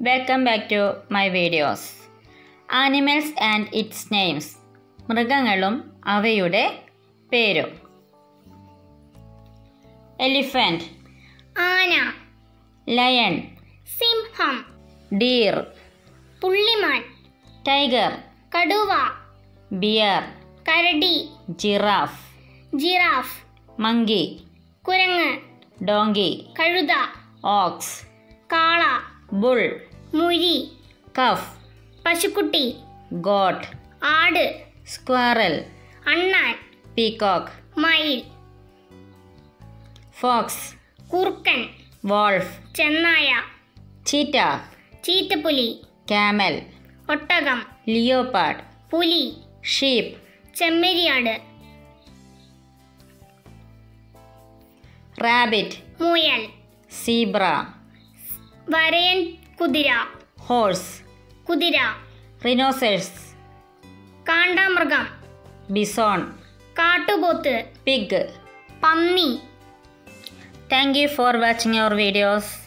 welcome back to my videos animals and its names മൃഗങ്ങളും അവയുടെ പേരും എലിഫൻറ്റ് ആന ലയൺ സിംഹം ഡീർ പുള്ളിമാൻ ടൈഗർ കടുവ ബിയർ കരടി ജിറാഫ് ജിറാഫ് മങ്കി കുരങ്ങ് ഡോങ്കി കഴുത ഓക്സ് കാള ബുൾ മുരി കഫ് പശുക്കുട്ടി ഗോട്ട് ആട് സ്ക്വാറൽ അണ്ണാൻ പീകോക്ക് മയിൽ ഫോക്സ് കുറുക്കൻ വോൾഫ് ചെന്നായ ചീറ്റ ചീറ്റപ്പുലി ക്യാമൽ ഒട്ടകം ലിയോപാഡ് പുലി ഷീപ്പ് ചെമ്മരിയാട് റാബിറ്റ് മുയൽ സീബ്ര വരയൻ കുതിര ഹോഴ്സ് കുതിര റിനോസേഴ്സ് കാണ്ടാമൃഗം ബിസോൺ കാട്ടുപോത്ത് പിഗ് പന്നി thank you for watching your videos